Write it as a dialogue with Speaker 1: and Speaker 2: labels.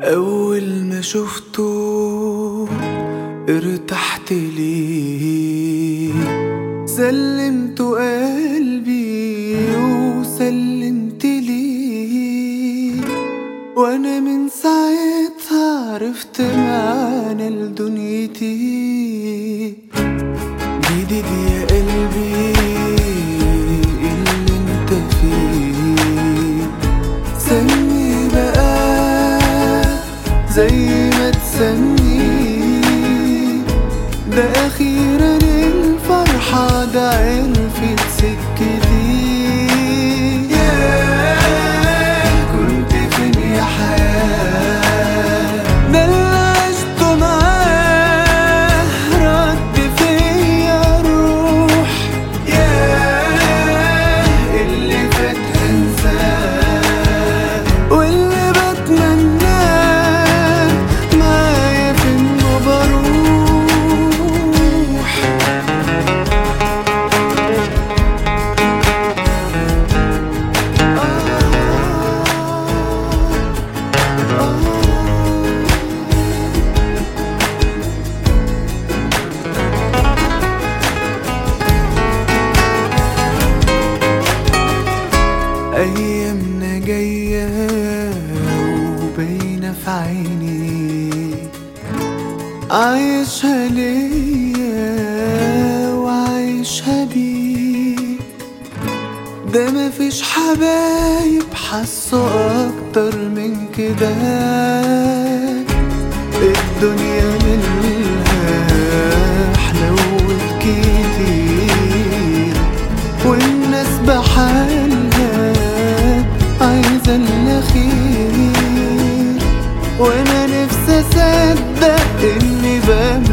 Speaker 1: أول ما شفته ارتحت ليه سلمت قلبي وسلمت ليه وانا من ساعتها عرفت معنى لدنيتي جديد يا قلبي اللي انت فيه سمي بقى زي ما تسمي ده اخيرا الفرحة ده عرفت سكتي ياه كنت فين يا حياة ده اللي عشته معاه رد فيا روح ياه اللي فات هنساه واللي بتمناه معايا في انه بروح أيامنا جاية وباينة في عيني عايشها ليا وعايشها بيك ده مفيش حبايب حسوا أكتر من كده الدنيا منها حلوت كتير والناس بحالها عايزة الأخير وأنا نفسي أصدق إني بموت